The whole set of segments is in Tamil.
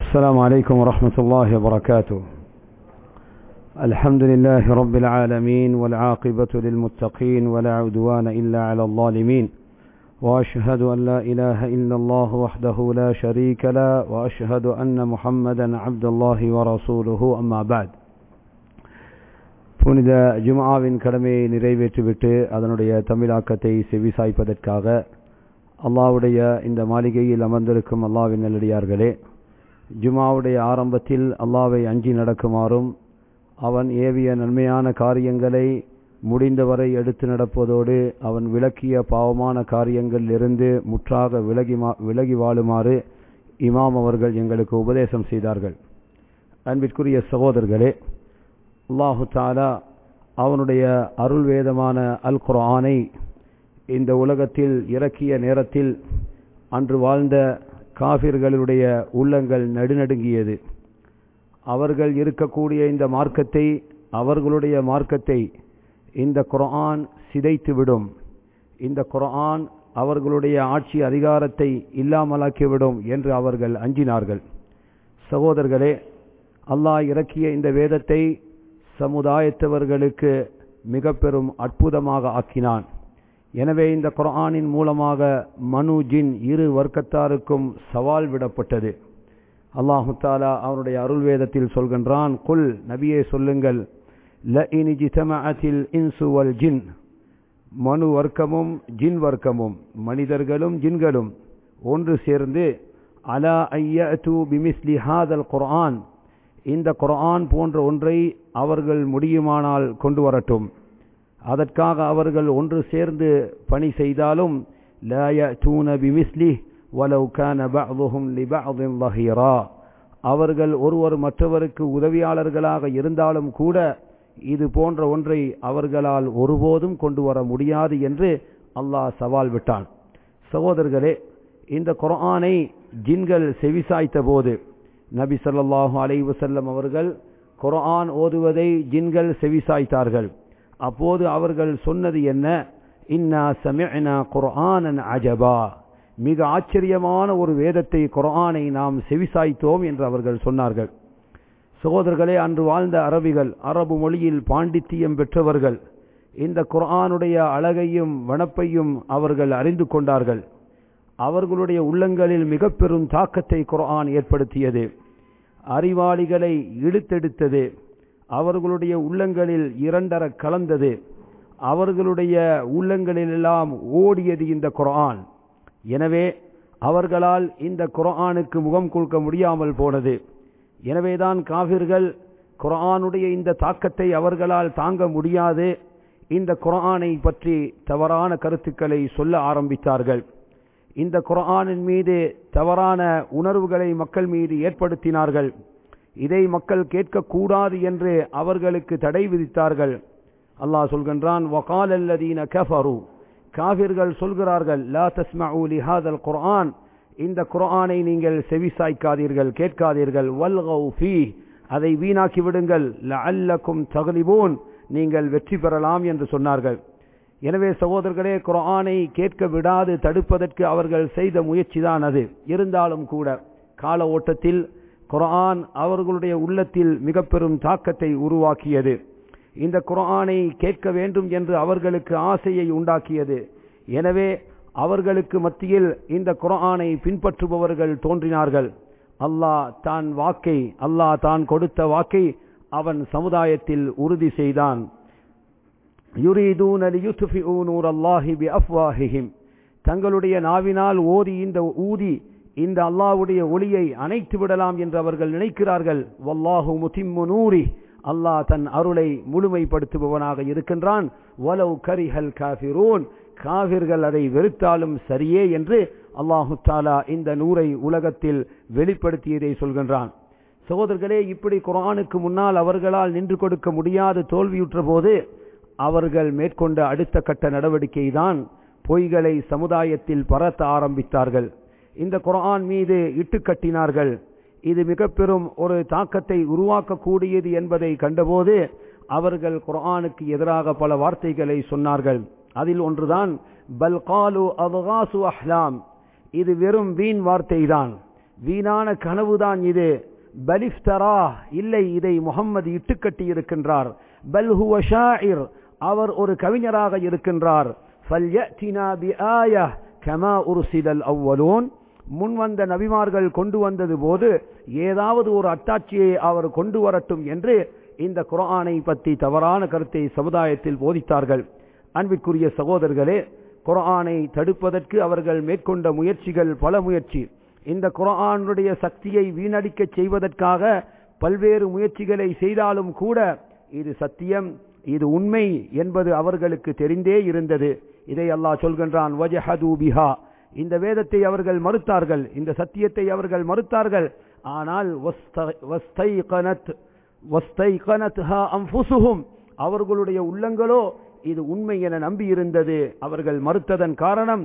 السلام عليكم ورحمة الله وبركاته الحمد لله رب العالمين والعاقبة للمتقين ولا عدوان إلا على الظالمين وأشهد أن لا إله إلا الله وحده لا شريك له وأشهد أن محمدا عبد الله ورسوله أما بعد புனித ஜுமாவின் கடமையை நிறைவேற்றிவிட்டு அதனுடைய தமிழாக்கத்தை செவிசாய்ப்பதற்காக அல்லாவுடைய இந்த மாளிகையில் அமர்ந்திருக்கும் அல்லாவின் நல்லடியார்களே ஜுமாவுடைய ஆரம்பத்தில் அல்லாவை அஞ்சி நடக்குமாறும் அவன் ஏவிய நன்மையான காரியங்களை முடிந்தவரை எடுத்து நடப்பதோடு அவன் விளக்கிய பாவமான காரியங்களில் இருந்து முற்றாக விலகி விலகி வாழுமாறு இமாம் அவர்கள் எங்களுக்கு உபதேசம் செய்தார்கள் அன்பிற்குரிய சகோதரர்களே அல்லாஹு தாலா அவனுடைய அருள் வேதமான அல் குரானை இந்த உலகத்தில் இறக்கிய நேரத்தில் அன்று வாழ்ந்த காபிர்களுடைய உள்ளங்கள் நடுநடுங்கியது அவர்கள் இருக்கக்கூடிய இந்த மார்க்கத்தை அவர்களுடைய மார்க்கத்தை இந்த குரான் சிதைத்துவிடும் இந்த குரான் அவர்களுடைய ஆட்சி அதிகாரத்தை இல்லாமலாக்கிவிடும் என்று அவர்கள் அஞ்சினார்கள் சகோதரர்களே அல்லாஹ் இறக்கிய இந்த வேதத்தை சமுதாயத்தவர்களுக்கு மிக பெரும் அற்புதமாக ஆக்கினான் எனவே இந்த குரானின் மூலமாக மனு ஜின் இரு வர்க்கத்தாருக்கும் சவால் விடப்பட்டது அல்லாஹு தாலா அவனுடைய அருள் வேதத்தில் சொல்கின்றான் குல் நபியே சொல்லுங்கள் இன்சுவல் ஜின் மனு வர்க்கமும் ஜின் வர்க்கமும் மனிதர்களும் ஜின்களும் ஒன்று சேர்ந்து அலா ஐயு பிமிஸ்லி ஹாதல் குர்ஆன் இந்த குர்ஆன் போன்ற ஒன்றை அவர்கள் முடியுமானால் கொண்டு வரட்டும் அதற்காக அவர்கள் ஒன்று சேர்ந்து பணி செய்தாலும் அவர்கள் ஒருவர் மற்றவருக்கு உதவியாளர்களாக இருந்தாலும் கூட இது போன்ற ஒன்றை அவர்களால் ஒருபோதும் கொண்டு வர முடியாது என்று அல்லாஹ் சவால் விட்டான் சகோதரர்களே இந்த குரானை ஜின்கள் செவிசாய்த்த போது நபி சொல்லாஹு அலை வசல்லம் அவர்கள் குரான் ஓதுவதை ஜின்கள் செவிசாய்த்தார்கள் அப்போது அவர்கள் சொன்னது என்ன இன்னா சமிஅனா குர்ஆனன் அஜபா மிக ஆச்சரியமான ஒரு வேதத்தை குர்ஆனை நாம் செவிசாய்த்தோம் என்று அவர்கள் சொன்னார்கள் சகோதரர்களே அன்று வாழ்ந்த அரபிகள் அரபு மொழியில் பாண்டித்தியம் பெற்றவர்கள் இந்த குர்ஆனுடைய அழகையும் வனப்பையும் அவர்கள் அறிந்து கொண்டார்கள் அவர்களுடைய உள்ளங்களில் மிக பெரும் தாக்கத்தை குர்ஆன் ஏற்படுத்தியது அறிவாளிகளை இழுத்தெடுத்தது அவர்களுடைய உள்ளங்களில் இரண்டர கலந்தது அவர்களுடைய உள்ளங்களிலெல்லாம் ஓடியது இந்த குரான் எனவே அவர்களால் இந்த குரானுக்கு முகம் கொடுக்க முடியாமல் போனது எனவேதான் காவிர்கள் குரானுடைய இந்த தாக்கத்தை அவர்களால் தாங்க முடியாது இந்த குரானை பற்றி தவறான கருத்துக்களை சொல்ல ஆரம்பித்தார்கள் இந்த குரானின் மீது தவறான உணர்வுகளை மக்கள் மீது ஏற்படுத்தினார்கள் இதை மக்கள் கேட்கக்கூடாது என்று அவர்களுக்கு தடை விதித்தார்கள் அல்லாஹ் சொல்கின்றான் வகால் அல்லதீன கஃபரு காவிர்கள் சொல்கிறார்கள் லா தஸ்மஉ லிஹாதல் குர்ஆன் இந்த குர்ஆனை நீங்கள் செவிசாய்க்காதீர்கள் கேட்காதீர்கள் வல்கௌ ஃபீ அதை வீணாக்கி விடுங்கள் லஅல்லக்கும் தக்லிபூன் நீங்கள் வெற்றி பெறலாம் என்று சொன்னார்கள் எனவே சகோதரர்களே குர்ஆனை கேட்க விடாது தடுப்பதற்கு அவர்கள் செய்த முயற்சிதான் அது இருந்தாலும் கூட கால ஓட்டத்தில் குரான் அவர்களுடைய உள்ளத்தில் மிக பெரும் தாக்கத்தை உருவாக்கியது இந்த குரானை கேட்க வேண்டும் என்று அவர்களுக்கு ஆசையை உண்டாக்கியது எனவே அவர்களுக்கு மத்தியில் இந்த குரானை பின்பற்றுபவர்கள் தோன்றினார்கள் அல்லாஹ் தான் வாக்கை அல்லாஹ் தான் கொடுத்த வாக்கை அவன் சமுதாயத்தில் உறுதி செய்தான் தங்களுடைய நாவினால் ஓதி இந்த ஊதி இந்த அல்லாவுடைய ஒளியை அணைத்து விடலாம் என்று அவர்கள் நினைக்கிறார்கள் வல்லாஹு முத்திம்மு நூரி அல்லாஹ் தன் அருளை முழுமைப்படுத்துபவனாக இருக்கின்றான் வலவு கரிஹல் காபிரூன் காவிர்கள் அதை வெறுத்தாலும் சரியே என்று அல்லாஹு தாலா இந்த நூரை உலகத்தில் வெளிப்படுத்தியதை சொல்கின்றான் சகோதரர்களே இப்படி குரானுக்கு முன்னால் அவர்களால் நின்று கொடுக்க முடியாது தோல்வியுற்ற போது அவர்கள் மேற்கொண்ட அடுத்த கட்ட நடவடிக்கை தான் பொய்களை சமுதாயத்தில் பரத்த ஆரம்பித்தார்கள் இந்த குரான் மீது இட்டு கட்டினார்கள் இது மிக பெரும் ஒரு தாக்கத்தை உருவாக்கக்கூடியது என்பதை கண்டபோது அவர்கள் குரானுக்கு எதிராக பல வார்த்தைகளை சொன்னார்கள் அதில் ஒன்றுதான் பல்காலு அவ்காசு அஹ்லாம் இது வெறும் வீண் வார்த்தைதான் வீணான கனவுதான் இது பலிஃப்தரா இல்லை இதை முகம்மது இட்டுக்கட்டி இருக்கின்றார் பல்ஹுவ ஷாயிர் அவர் ஒரு கவிஞராக இருக்கின்றார் ஃபல்யத்தினா பிஆய கமா உர்சிலல் அவ்வலூன் முன்வந்த நபிமார்கள் கொண்டு வந்தது போது ஏதாவது ஒரு அத்தாட்சியை அவர் கொண்டு வரட்டும் என்று இந்த குரானை பற்றி தவறான கருத்தை சமுதாயத்தில் போதித்தார்கள் அன்பிற்குரிய சகோதரர்களே குரானை தடுப்பதற்கு அவர்கள் மேற்கொண்ட முயற்சிகள் பல முயற்சி இந்த குரானுடைய சக்தியை வீணடிக்க செய்வதற்காக பல்வேறு முயற்சிகளை செய்தாலும் கூட இது சத்தியம் இது உண்மை என்பது அவர்களுக்கு தெரிந்தே இருந்தது இதை அல்லாஹ் சொல்கின்றான் வஜஹது பிஹா இந்த வேதத்தை அவர்கள் மறுத்தார்கள் இந்த சத்தியத்தை அவர்கள் மறுத்தார்கள் ஆனால் அவர்களுடைய உள்ளங்களோ இது உண்மை என நம்பியிருந்தது அவர்கள் மறுத்ததன் காரணம்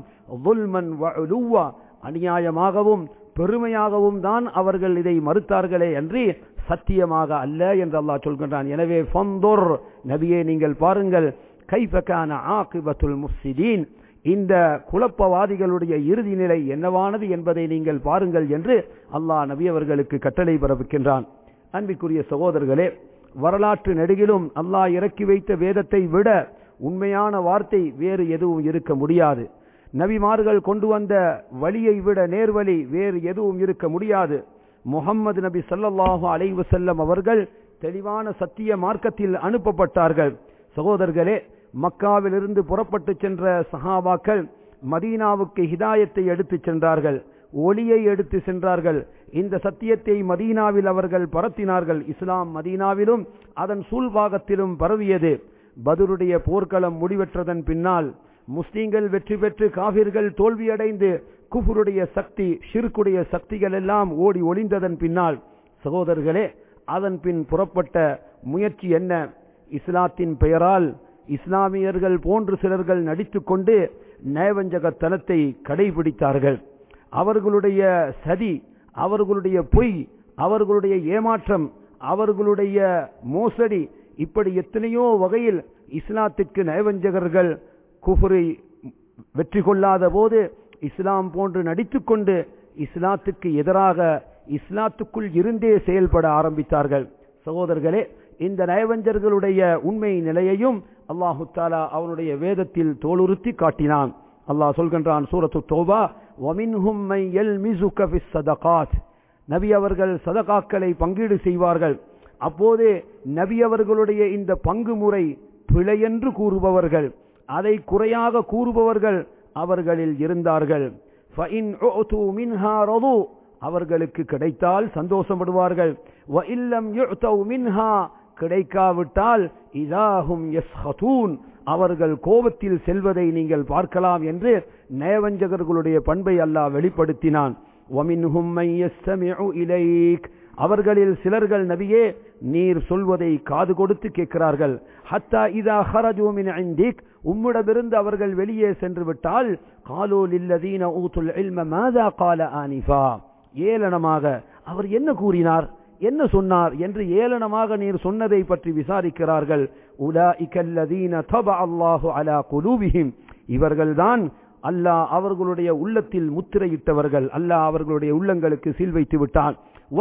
அநியாயமாகவும் பெருமையாகவும் தான் அவர்கள் இதை மறுத்தார்களே அன்றி சத்தியமாக அல்ல என்று அல்லாஹ் சொல்கின்றான் எனவே ஃபந்தோர் நபியே நீங்கள் பாருங்கள் கைஃபகான ஆகிபத்துல் முஃசிதீன் இந்த குழப்பவாதிகளுடைய இறுதி நிலை என்னவானது என்பதை நீங்கள் பாருங்கள் என்று அல்லாஹ் நபி அவர்களுக்கு கட்டளை பிறப்பிக்கின்றான் அன்பிற்குரிய சகோதரர்களே வரலாற்று நெடுகிலும் அல்லாஹ் இறக்கி வைத்த வேதத்தை விட உண்மையான வார்த்தை வேறு எதுவும் இருக்க முடியாது நபிமார்கள் கொண்டு வந்த வழியை விட நேர்வழி வேறு எதுவும் இருக்க முடியாது முகம்மது நபி சல்லல்லாஹு அலைவு செல்லம் அவர்கள் தெளிவான சத்திய மார்க்கத்தில் அனுப்பப்பட்டார்கள் சகோதரர்களே மக்காவிலிருந்து புறப்பட்டு சென்ற சஹாபாக்கள் மதீனாவுக்கு ஹிதாயத்தை எடுத்து சென்றார்கள் ஒளியை எடுத்து சென்றார்கள் இந்த சத்தியத்தை மதீனாவில் அவர்கள் பரத்தினார்கள் இஸ்லாம் மதீனாவிலும் அதன் சூழ்பாகத்திலும் பரவியது பதுருடைய போர்க்களம் முடிவற்றதன் பின்னால் முஸ்லீம்கள் வெற்றி பெற்று காவிர்கள் தோல்வியடைந்து குஃபுருடைய சக்தி ஷிர்குடைய சக்திகள் எல்லாம் ஓடி ஒளிந்ததன் பின்னால் சகோதரர்களே அதன் பின் புறப்பட்ட முயற்சி என்ன இஸ்லாத்தின் பெயரால் இஸ்லாமியர்கள் போன்று சிலர்கள் நடித்துக்கொண்டு நயவஞ்சகத்தனத்தை கடைபிடித்தார்கள் அவர்களுடைய சதி அவர்களுடைய பொய் அவர்களுடைய ஏமாற்றம் அவர்களுடைய மோசடி இப்படி எத்தனையோ வகையில் இஸ்லாத்திற்கு நயவஞ்சகர்கள் குஃபுரை வெற்றி கொள்ளாத போது இஸ்லாம் போன்று நடித்துக்கொண்டு இஸ்லாத்துக்கு எதிராக இஸ்லாத்துக்குள் இருந்தே செயல்பட ஆரம்பித்தார்கள் சகோதரர்களே இந்த நயவஞ்சர்களுடைய உண்மை நிலையையும் அல்லாஹு தாலா அவனுடைய வேதத்தில் தோலுறுத்தி காட்டினான் அல்லாஹ் சொல்கின்றான் சூரத்து தோபா நபி அவர்கள் சதகாக்களை பங்கீடு செய்வார்கள் அப்போது நபி அவர்களுடைய இந்த பங்கு முறை பிழையென்று கூறுபவர்கள் அதை குறையாக கூறுபவர்கள் அவர்களில் இருந்தார்கள் அவர்களுக்கு கிடைத்தால் சந்தோஷப்படுவார்கள் கிடைக்காவிட்டால் இதாகும் அவர்கள் கோபத்தில் செல்வதை நீங்கள் பார்க்கலாம் என்று நயவஞ்சகர்களுடைய பண்பை அல்லாஹ் வெளிப்படுத்தினான் அவர்களில் சிலர்கள் நபியே நீர் சொல்வதை காது கொடுத்து கேட்கிறார்கள் ஹத்தா இதா ஹரஜூமின் ஐந்திக் உம்மிடமிருந்து அவர்கள் வெளியே சென்று விட்டால் காலோல் இல்லதீன ஊத்துல் இல்ம மாதா கால ஆனிஃபா ஏளனமாக அவர் என்ன கூறினார் என்ன சொன்னார் என்று ஏளனமாக நீர் சொன்னதை பற்றி விசாரிக்கிறார்கள் உலா இக்கல்லதீன தப அல்லாஹு அலா குலூபிஹிம் இவர்கள்தான் அல்லாஹ் அவர்களுடைய உள்ளத்தில் முத்திரையிட்டவர்கள் அல்லாஹ் அவர்களுடைய உள்ளங்களுக்கு சீல் வைத்து விட்டான்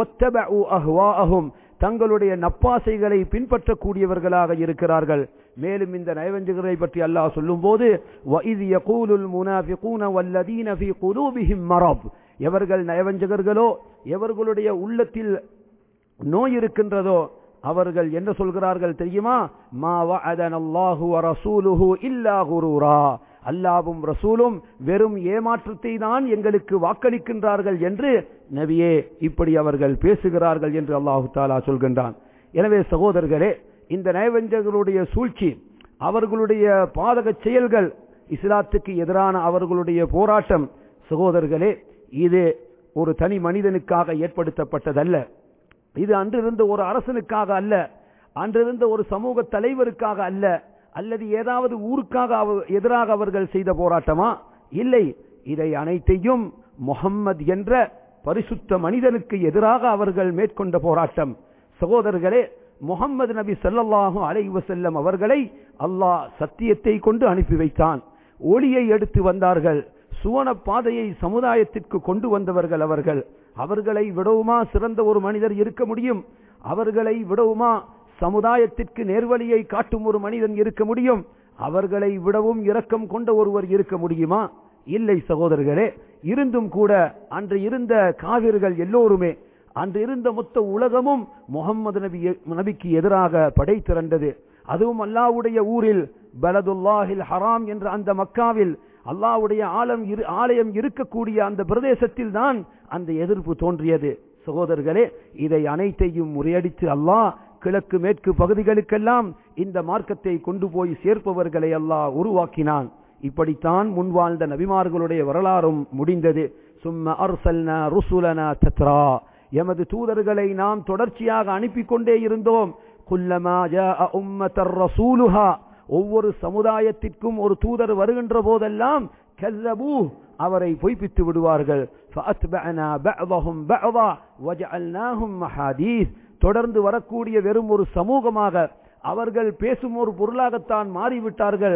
தங்களுடைய நப்பாசைகளை பின்பற்றக்கூடியவர்களாக இருக்கிறார்கள் மேலும் இந்த நயவஞ்சகரை பற்றி அல்லாஹ் சொல்லும் போது எவர்கள் நயவஞ்சகர்களோ எவர்களுடைய உள்ளத்தில் நோய் இருக்கின்றதோ அவர்கள் என்ன சொல்கிறார்கள் தெரியுமா மா வஅதனல்லாஹு வ ரசூலுஹு இல்லா குரூரா அல்லாவும் ரசூலும் வெறும் ஏமாற்றத்தை தான் எங்களுக்கு வாக்களிக்கின்றார்கள் என்று நபியே இப்படி அவர்கள் பேசுகிறார்கள் என்று அல்லாஹு தாலா சொல்கின்றான் எனவே சகோதரர்களே இந்த நயவஞ்சர்களுடைய சூழ்ச்சி அவர்களுடைய பாதக செயல்கள் இஸ்லாத்துக்கு எதிரான அவர்களுடைய போராட்டம் சகோதரர்களே இது ஒரு தனி மனிதனுக்காக ஏற்படுத்தப்பட்டதல்ல இது அன்றிருந்த ஒரு அரசனுக்காக அல்ல அன்றிருந்த ஒரு சமூக தலைவருக்காக அல்ல அல்லது ஏதாவது ஊருக்காக எதிராக அவர்கள் செய்த போராட்டமா இல்லை இதை அனைத்தையும் முகம்மது என்ற பரிசுத்த மனிதனுக்கு எதிராக அவர்கள் மேற்கொண்ட போராட்டம் சகோதரர்களே முகம்மது நபி சல்லல்லாஹு அலைவ செல்லம் அவர்களை அல்லாஹ் சத்தியத்தை கொண்டு அனுப்பி வைத்தான் ஒளியை எடுத்து வந்தார்கள் சுவன பாதையை சமுதாயத்திற்கு கொண்டு வந்தவர்கள் அவர்கள் அவர்களை விடவுமா சிறந்த ஒரு மனிதர் இருக்க முடியும் அவர்களை விடவுமா சமுதாயத்திற்கு நேர்வழியை காட்டும் ஒரு மனிதன் இருக்க முடியும் அவர்களை விடவும் இரக்கம் கொண்ட ஒருவர் இருக்க முடியுமா இல்லை சகோதரர்களே இருந்தும் கூட அன்று இருந்த காவிர்கள் எல்லோருமே அன்று இருந்த மொத்த உலகமும் முகம்மது நபி நபிக்கு எதிராக படை திரண்டது அதுவும் அல்லாவுடைய ஊரில் பலதுல்லாஹில் ஹராம் என்ற அந்த மக்காவில் அல்லாவுடைய ஆலம் இரு ஆலயம் இருக்கக்கூடிய அந்த பிரதேசத்தில் தான் அந்த எதிர்ப்பு தோன்றியது சகோதரர்களே இதை அனைத்தையும் முறியடித்து அல்லாஹ் கிழக்கு மேற்கு பகுதிகளுக்கெல்லாம் இந்த மார்க்கத்தை கொண்டு போய் சேர்ப்பவர்களை அல்லாஹ் உருவாக்கினான் இப்படித்தான் முன்வாழ்ந்த நபிமார்களுடைய வரலாறும் முடிந்தது சும்ம அர்சல்னா ருசுலனா தத்ரா எமது தூதர்களை நாம் தொடர்ச்சியாக அனுப்பி கொண்டே இருந்தோம் குல்லமா ஜாஅ உம்மத்தர் ரசூலுஹா ஒவ்வொரு சமுதாயத்திற்கும் ஒரு தூதர் வருகின்ற போதெல்லாம் கல்லபூ அவரை பொய்ப்பித்து விடுவார்கள் فأتبعنا بعضهم بعضا وجعلناهم محاديث தொடர்ந்து வரக்கூடிய வெறும் ஒரு சமூகமாக அவர்கள் பேசும் ஒரு பொருளாகத்தான் மாறிவிட்டார்கள்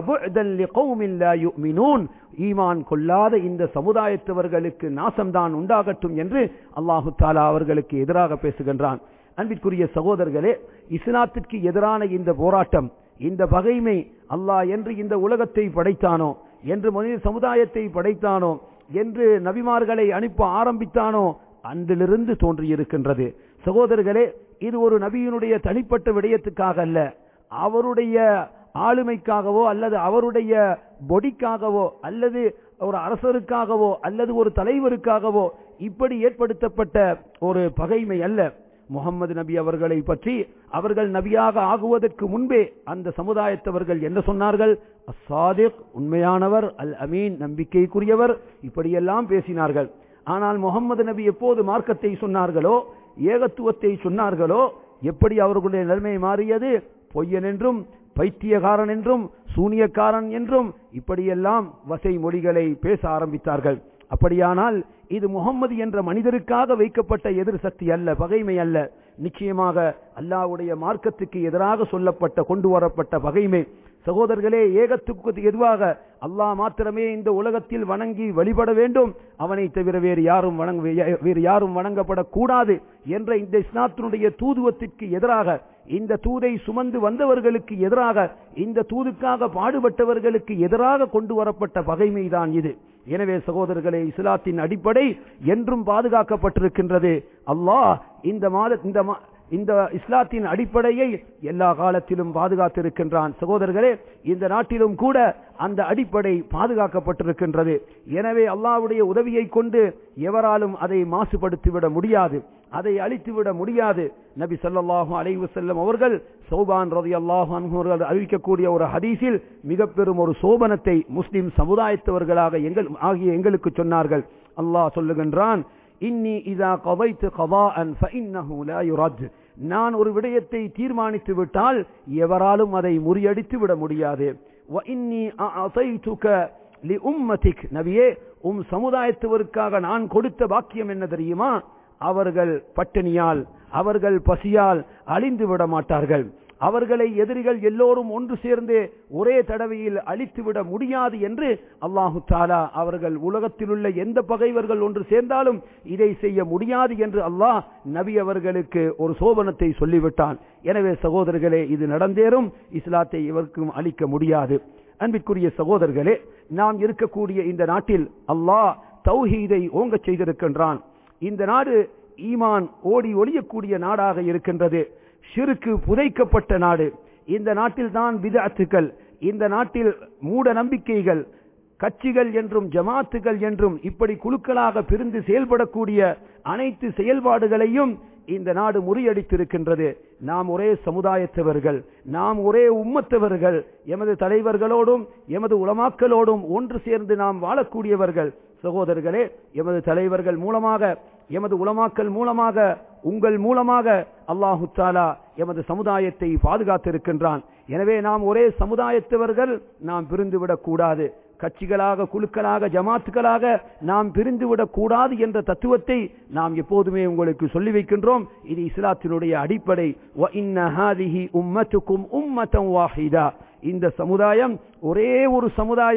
ஈமான் கொள்ளாத இந்த சமுதாயத்தவர்களுக்கு நாசம்தான் உண்டாகட்டும் என்று அல்லாஹு தாலா அவர்களுக்கு எதிராக பேசுகின்றான் அன்பிற்குரிய சகோதரர்களே இஸ்லாத்திற்கு எதிரான இந்த போராட்டம் இந்த பகைமை அல்லாஹ் என்று இந்த உலகத்தை படைத்தானோ என்று மனித சமுதாயத்தை படைத்தானோ என்று நபிமார்களை அனுப்ப ஆரம்பித்தானோ அன்றிலிருந்து தோன்றியிருக்கின்றது சகோதரர்களே இது ஒரு நபியினுடைய தனிப்பட்ட விடயத்துக்காக அல்ல அவருடைய ஆளுமைக்காகவோ அல்லது அவருடைய பொடிக்காகவோ அல்லது ஒரு அரசருக்காகவோ அல்லது ஒரு தலைவருக்காகவோ இப்படி ஏற்படுத்தப்பட்ட ஒரு பகைமை அல்ல முகமது நபி அவர்களை பற்றி அவர்கள் நபியாக ஆகுவதற்கு முன்பே அந்த சமுதாயத்தவர்கள் என்ன சொன்னார்கள் அசாதிக் உண்மையானவர் அல் அமீன் நம்பிக்கைக்குரியவர் இப்படியெல்லாம் பேசினார்கள் ஆனால் முகமது நபி எப்போது மார்க்கத்தை சொன்னார்களோ ஏகத்துவத்தை சொன்னார்களோ எப்படி அவர்களுடைய நிலைமை மாறியது பொய்யன் என்றும் பைத்தியகாரன் என்றும் சூனியக்காரன் என்றும் இப்படியெல்லாம் வசை மொழிகளை பேச ஆரம்பித்தார்கள் அப்படியானால் இது முகம்மது என்ற மனிதருக்காக வைக்கப்பட்ட எதிர் சக்தி அல்ல பகைமை அல்ல நிச்சயமாக அல்லாவுடைய மார்க்கத்துக்கு எதிராக சொல்லப்பட்ட கொண்டு வரப்பட்ட பகைமை சகோதரர்களே ஏகத்துக்கு எதுவாக அல்லாஹ் மாத்திரமே இந்த உலகத்தில் வணங்கி வழிபட வேண்டும் அவனை தவிர வேறு யாரும் வணங்க வேறு யாரும் வணங்கப்படக்கூடாது என்ற இந்த இஸ்லாத்தினுடைய தூதுவத்திற்கு எதிராக இந்த தூதை சுமந்து வந்தவர்களுக்கு எதிராக இந்த தூதுக்காக பாடுபட்டவர்களுக்கு எதிராக கொண்டு வரப்பட்ட பகைமைதான் இது எனவே சகோதரர்களே இஸ்லாத்தின் அடிப்படை என்றும் பாதுகாக்கப்பட்டிருக்கின்றது அல்லாஹ் இந்த மாத இந்த இந்த இஸ்லாத்தின் அடிப்படையை எல்லா காலத்திலும் பாதுகாத்திருக்கின்றான் சகோதரர்களே இந்த நாட்டிலும் கூட அந்த அடிப்படை பாதுகாக்கப்பட்டிருக்கின்றது எனவே அல்லாவுடைய உதவியை கொண்டு எவராலும் அதை மாசுபடுத்திவிட முடியாது அதை அழித்துவிட முடியாது நபி சல்லாஹூ அலைவு செல்லம் அவர்கள் சௌபான் ரதி அல்லாஹு அவர்கள் அறிவிக்கக்கூடிய ஒரு ஹதீஸில் மிக பெரும் ஒரு சோபனத்தை முஸ்லிம் சமுதாயத்தவர்களாக எங்கள் ஆகிய எங்களுக்கு சொன்னார்கள் அல்லாஹ் சொல்லுகின்றான் இன்னி இதா கவைத்து கவாஅன் ஃபஇன்னஹு லா யுரத் நான் ஒரு விடயத்தை தீர்மானித்து விட்டால் எவராலும் அதை முறியடித்து விட முடியாது வ இன்னி அஅதைதுக லிஉம்மதிக் நபியே உம் சமுதாயத்தவருக்காக நான் கொடுத்த பாக்கியம் என்ன தெரியுமா அவர்கள் பட்டினியால் அவர்கள் பசியால் அழிந்து விட மாட்டார்கள் அவர்களை எதிரிகள் எல்லோரும் ஒன்று சேர்ந்து ஒரே தடவையில் அழித்துவிட முடியாது என்று அல்லாஹு தாலா அவர்கள் உலகத்தில் உள்ள எந்த பகைவர்கள் ஒன்று சேர்ந்தாலும் இதை செய்ய முடியாது என்று அல்லாஹ் நபி அவர்களுக்கு ஒரு சோபனத்தை சொல்லிவிட்டான் எனவே சகோதரர்களே இது நடந்தேறும் இஸ்லாத்தை இவருக்கும் அளிக்க முடியாது அன்பிற்குரிய சகோதரர்களே நாம் இருக்கக்கூடிய இந்த நாட்டில் அல்லாஹ் தௌஹீதை ஓங்கச் செய்திருக்கின்றான் இந்த நாடு ஈமான் ஓடி ஒளியக்கூடிய நாடாக இருக்கின்றது ஷிருக்கு புதைக்கப்பட்ட நாடு இந்த நாட்டில் தான் விதத்துக்கள் இந்த நாட்டில் மூட நம்பிக்கைகள் கட்சிகள் என்றும் ஜமாத்துகள் என்றும் இப்படி குழுக்களாக பிரிந்து செயல்படக்கூடிய அனைத்து செயல்பாடுகளையும் இந்த நாடு முறியடித்திருக்கின்றது நாம் ஒரே சமுதாயத்தவர்கள் நாம் ஒரே உம்மத்தவர்கள் எமது தலைவர்களோடும் எமது உளமாக்களோடும் ஒன்று சேர்ந்து நாம் வாழக்கூடியவர்கள் சகோதரர்களே எமது தலைவர்கள் மூலமாக எமது உளமாக்கல் மூலமாக உங்கள் மூலமாக அல்லாஹு தாலா எமது சமுதாயத்தை பாதுகாத்திருக்கின்றான் எனவே நாம் ஒரே சமுதாயத்தவர்கள் நாம் பிரிந்துவிடக் கூடாது கட்சிகளாக குழுக்களாக ஜமாத்துகளாக நாம் பிரிந்துவிடக் கூடாது என்ற தத்துவத்தை நாம் எப்போதுமே உங்களுக்கு சொல்லி வைக்கின்றோம் இது இஸ்லாத்தினுடைய அடிப்படை உம்மத்துக்கும் உம்மத்தம் வாஹிதா இந்த சமுதாயம் ஒரே ஒரு சமுதாயம்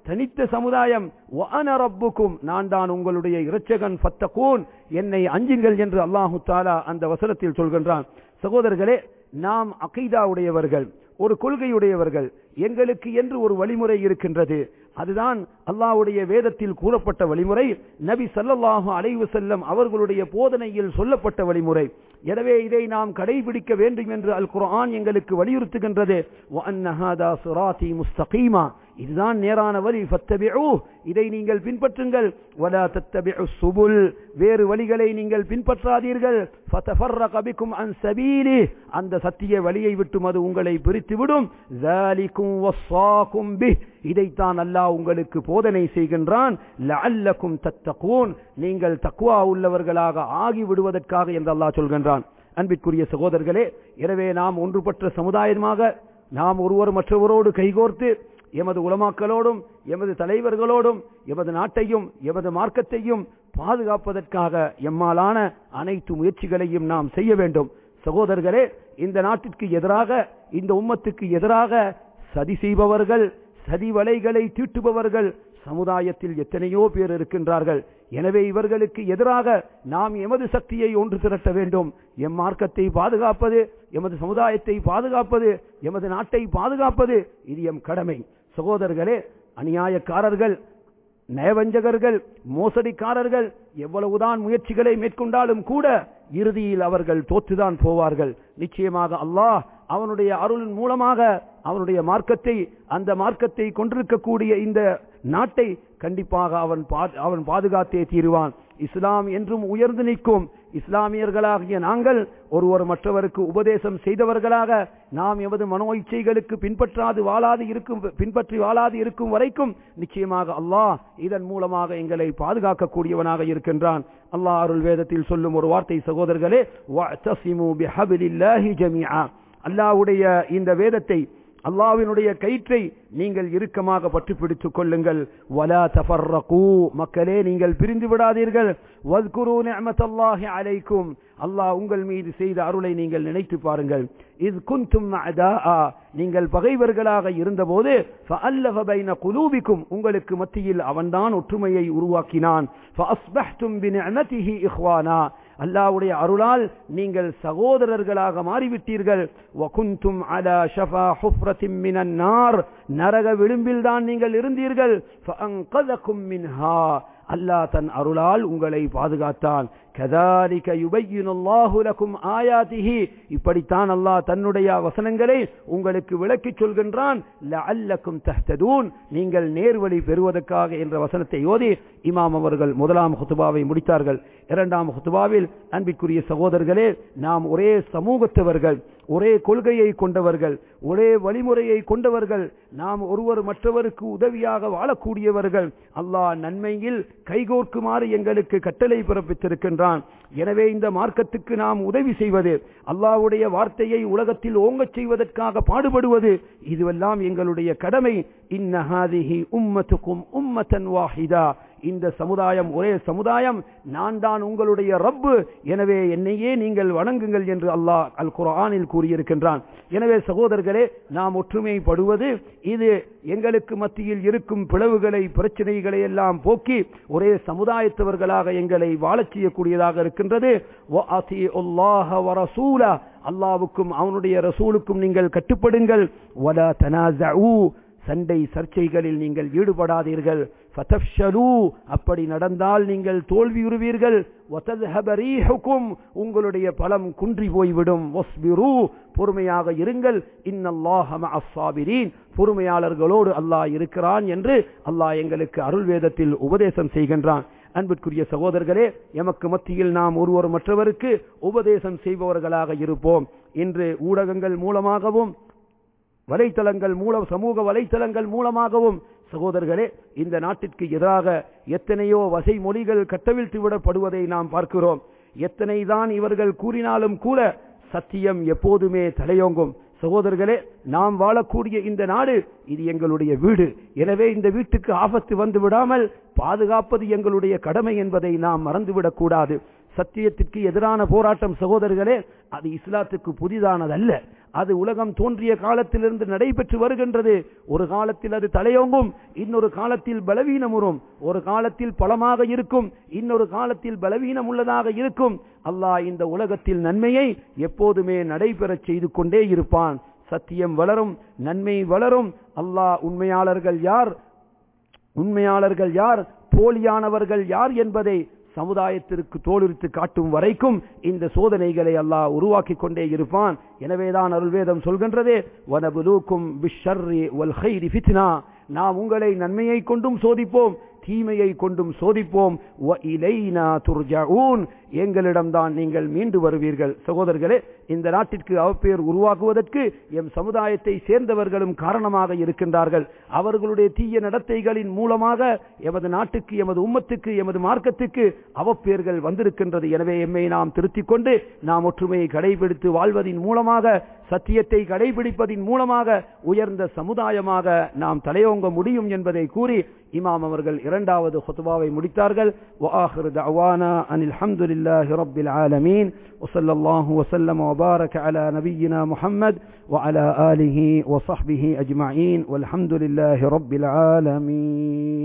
தனித்த சமுதாயம் வஅன ரப்புக்கும் நான் தான் உங்களுடைய இரட்சகன் ஃபத்தகூன் என்னை அஞ்சுங்கள் என்று அல்லாஹு தாலா அந்த வசனத்தில் சொல்கின்றான் சகோதரர்களே நாம் அகைதா உடையவர்கள் ஒரு கொள்கையுடையவர்கள் எங்களுக்கு என்று ஒரு வழிமுறை இருக்கின்றது அதுதான் அல்லாஹ்வுடைய வேதத்தில் கூறப்பட்ட வழிமுறை நபி ஸல்லல்லாஹு அலைஹி வஸல்லம் அவர்களுடைய போதனையில் சொல்லப்பட்ட வழிமுறை எனவே இதை நாம் கடைபிடிக்க வேண்டும் என்று அல் குர்ஆன் எங்களுக்கு வலியுறுத்துகின்றது வஅன்ன ஹாதா சிராத்தி முஸ்தகீமா இதுதான் நேரான வழி ஃபத்தபிஉ இதை நீங்கள் பின்பற்றுங்கள் வலா தத்தபிஉ சுபுல் வேறு வழிகளை நீங்கள் பின்பற்றாதீர்கள் ஃபதஃபர்ரக பிக்கும் அன் சபீலி அந்த சத்திய வழியை விட்டும் அது உங்களை பிரித்துவிடும் ذَلِكُمْ وَصَّاكُمْ بِهِ இதைத்தான் அல்லாஹ் உங்களுக்கு போதனை செய்கின்றான் லஅல்லக்கும் தத்தகூன் நீங்கள் தக்வா உள்ளவர்களாக ஆகி விடுவதற்காக என்று அல்லாஹ் சொல்கின்றான் அன்பிற்குரிய சகோதரர்களே எனவே நாம் ஒன்றுபட்ட சமுதாயமாக நாம் ஒருவர் மற்றவரோடு கைகோர்த்து எமது உலமாக்களோடும் எமது தலைவர்களோடும் எமது நாட்டையும் எமது மார்க்கத்தையும் பாதுகாப்பதற்காக எம்மாலான அனைத்து முயற்சிகளையும் நாம் செய்ய வேண்டும் சகோதரர்களே இந்த நாட்டிற்கு எதிராக இந்த உம்மத்துக்கு எதிராக சதி செய்பவர்கள் சதி வலைகளை தீட்டுபவர்கள் சமுதாயத்தில் எத்தனையோ பேர் இருக்கின்றார்கள் எனவே இவர்களுக்கு எதிராக நாம் எமது சக்தியை ஒன்று திரட்ட வேண்டும் எம் மார்க்கத்தை பாதுகாப்பது எமது சமுதாயத்தை பாதுகாப்பது எமது நாட்டை பாதுகாப்பது இது எம் கடமை சகோதரர்களே அநியாயக்காரர்கள் நயவஞ்சகர்கள் மோசடிக்காரர்கள் எவ்வளவுதான் முயற்சிகளை மேற்கொண்டாலும் கூட இறுதியில் அவர்கள் தோற்றுதான் போவார்கள் நிச்சயமாக அல்லாஹ் அவனுடைய அருளின் மூலமாக அவனுடைய மார்க்கத்தை அந்த மார்க்கத்தை கொண்டிருக்கக்கூடிய இந்த நாட்டை கண்டிப்பாக அவன் பா- அவன் பாதுகாத்தே தீருவான் இஸ்லாம் என்றும் உயர்ந்து நிற்கும் இஸ்லாமியர்களாகிய நாங்கள் ஒருவர் மற்றவருக்கு உபதேசம் செய்தவர்களாக நாம் எமது மனோ இச்சைகளுக்கு பின்பற்றாது வாழாது இருக்கும் பின்பற்றி வாழாது இருக்கும் வரைக்கும் நிச்சயமாக அல்லாஹ் இதன் மூலமாக எங்களை பாதுகாக்கக்கூடியவனாக இருக்கின்றான் அல்லாஹ் அருள் வேதத்தில் சொல்லும் ஒரு வார்த்தை சகோதரர்களே வஅ்தஸிமு பிஹபிலில்லாஹி ஜமீஆ அல்லாஹ்வுடைய இந்த வேதத்தை அல்லாஹ்வினுடைய கயிற்றை நீங்கள் இறுக்கமாக பற்றி பிடித்துக் கொள்ளுங்கள் வலா தஃபர்ரகு மக்களே நீங்கள் பிரிந்து விடாதீர்கள் வஸ்குரு நிஅமத்தல்லாஹி அலைக்கும் அல்லாஹ் உங்கள் மீது செய்த அருளை நீங்கள் நினைத்து பாருங்கள் இஸ் குன்தும் அதாஆ நீங்கள் பகைவர்களாக இருந்தபோது ஃபஅல்லஃப பைன குலூபிக்கும் உங்களுக்கு மத்தியில் அவன்தான் ஒற்றுமையை உருவாக்கினான் ஃபஅஸ்பஹ்தும் பினிஅமதிஹி இஹ்வானா அல்லாஹ்வுடைய அருளால் நீங்கள் சகோதரர்களாக மாறிவிட்டீர்கள் வகுந்தும் அலா ஷஃபா ஹுஃப்ரத்தின் மினன் நார் நரக விளிம்பில் தான் நீங்கள் இருந்தீர்கள் ஃபஅன்கதகும் மின்ஹா அல்லாஹ் தன் அருளால் உங்களை பாதுகாத்தான் கதாலிக யுபையினுல்லாஹு லக்கும் ஆயாதிஹி இப்படித்தான் அல்லாஹ் தன்னுடைய வசனங்களை உங்களுக்கு விளக்கிச் சொல்கின்றான் லஅல்லக்கும் தஹ்ததூன் நீங்கள் நேர்வழி பெறுவதற்காக என்ற வசனத்தை ஓதி இமாம் அவர்கள் முதலாம் ஹுத்துபாவை முடித்தார்கள் இரண்டாம் ஹுத்துபாவில் அன்பிற்குரிய சகோதரர்களே நாம் ஒரே சமூகத்தவர்கள் ஒரே கொள்கையை கொண்டவர்கள் ஒரே வழிமுறையை கொண்டவர்கள் நாம் ஒருவர் மற்றவருக்கு உதவியாக வாழக்கூடியவர்கள் அல்லாஹ் நன்மையில் கைகோர்க்குமாறு எங்களுக்கு கட்டளை பிறப்பித்திருக்கின்றான் எனவே இந்த மார்க்கத்துக்கு நாம் உதவி செய்வது அல்லாஹ்வுடைய வார்த்தையை உலகத்தில் ஓங்கச் செய்வதற்காக பாடுபடுவது இதுவெல்லாம் எங்களுடைய கடமை இன்னஹாதிஹி உம்மத்துக்கும் உம்மத்தன் வாஹிதா இந்த சமுதாயம் ஒரே சமுதாயம் நான் தான் உங்களுடைய ரப்பு எனவே என்னையே நீங்கள் வணங்குங்கள் என்று அல்லாஹ் அல் குர்ஆனில் கூறியிருக்கின்றான் எனவே சகோதரர்களே நாம் ஒற்றுமைப்படுவது இது எங்களுக்கு மத்தியில் இருக்கும் பிளவுகளை பிரச்சனைகளை எல்லாம் போக்கி ஒரே சமுதாயத்தவர்களாக எங்களை வாழச் செய்யக்கூடியதாக இருக்கின்றது வஅதீஉல்லாஹ வரசூலா அல்லாஹ்வுக்கும் அவனுடைய ரசூலுக்கும் நீங்கள் கட்டுப்படுங்கள் வலா தனாஸஉ சண்டை சர்ச்சைகளில் நீங்கள் ஈடுபடாதீர்கள் ஃபதஃப்ஷலூ அப்படி நடந்தால் நீங்கள் தோல்வியுறுவீர்கள் வதذهب ريحكم உங்களுடைய பலம் குன்றி போய்விடும் வஸ்பிரு பொறுமையாக இருங்கள் இன்னல்லாஹ மஅஸ் ஸாபிரீன் பொறுமையாளர்களோடு அல்லாஹ் இருக்கிறான் என்று அல்லாஹ் எங்களுக்கு அருள் வேதத்தில் உபதேசம் செய்கின்றான் அன்பிற்குரிய சகோதரர்களே எமக்கு மத்தியில் நாம் ஒருவர் மற்றவருக்கு உபதேசம் செய்பவர்களாக இருப்போம் இன்று ஊடகங்கள் மூலமாகவும் வலைத்தளங்கள் மூலம் சமூக வலைத்தளங்கள் மூலமாகவும் சகோதரர்களே இந்த நாட்டிற்கு எதிராக எத்தனையோ வசை மொழிகள் கட்டவிழ்த்து விடப்படுவதை நாம் பார்க்கிறோம் எத்தனை தான் இவர்கள் கூறினாலும் கூட சத்தியம் எப்போதுமே தலையோங்கும் சகோதரர்களே நாம் வாழக்கூடிய இந்த நாடு இது எங்களுடைய வீடு எனவே இந்த வீட்டுக்கு ஆபத்து வந்து விடாமல் பாதுகாப்பது எங்களுடைய கடமை என்பதை நாம் மறந்துவிடக் கூடாது சத்தியத்திற்கு எதிரான போராட்டம் சகோதரர்களே அது இஸ்லாத்துக்கு புதிதானதல்ல அது உலகம் தோன்றிய காலத்திலிருந்து நடைபெற்று வருகின்றது ஒரு காலத்தில் அது தலையோங்கும் இன்னொரு காலத்தில் பலவீனமுறும் ஒரு காலத்தில் பலமாக இருக்கும் இன்னொரு காலத்தில் பலவீனம் உள்ளதாக இருக்கும் அல்லாஹ் இந்த உலகத்தில் நன்மையை எப்போதுமே நடைபெறச் செய்து கொண்டே இருப்பான் சத்தியம் வளரும் நன்மை வளரும் அல்லாஹ் உண்மையாளர்கள் யார் உண்மையாளர்கள் யார் போலியானவர்கள் யார் என்பதை சமுதாயத்திற்கு தோலுரித்து காட்டும் வரைக்கும் இந்த சோதனைகளை அல்லாஹ் உருவாக்கி கொண்டே இருப்பான் எனவேதான் அருள்வேதம் சொல்கின்றதே வனபுலூக்கும் பிஷர்ரி வல் ஹைரி ஃபித்னா நாம் உங்களை நன்மையை கொண்டும் சோதிப்போம் தீமையை கொண்டும் சோதிப்போம் வ இலைனா துர்ஜஊன் எங்களிடம்தான் நீங்கள் மீண்டு வருவீர்கள் சகோதரர்களே இந்த நாட்டிற்கு அவப்பெயர் உருவாக்குவதற்கு எம் சமுதாயத்தை சேர்ந்தவர்களும் காரணமாக இருக்கின்றார்கள் அவர்களுடைய தீய நடத்தைகளின் மூலமாக எமது நாட்டுக்கு எமது உம்மத்துக்கு எமது மார்க்கத்துக்கு அவப்பெயர்கள் வந்திருக்கின்றது எனவே எம்மை நாம் திருத்திக் கொண்டு நாம் ஒற்றுமையை கடைபிடித்து வாழ்வதின் மூலமாக சத்தியத்தை கடைபிடிப்பதின் மூலமாக உயர்ந்த சமுதாயமாக நாம் தலையோங்க முடியும் என்பதை கூறி இமாம் அவர்கள் இரண்டாவது ஹுத்பாவை முடித்தார்கள் وآخر دعوانا أن الحمد لله رب العالمين وصلى الله وسلم وبارك على نبينا محمد وعلى آله وصحبه أجمعين والحمد لله رب العالمين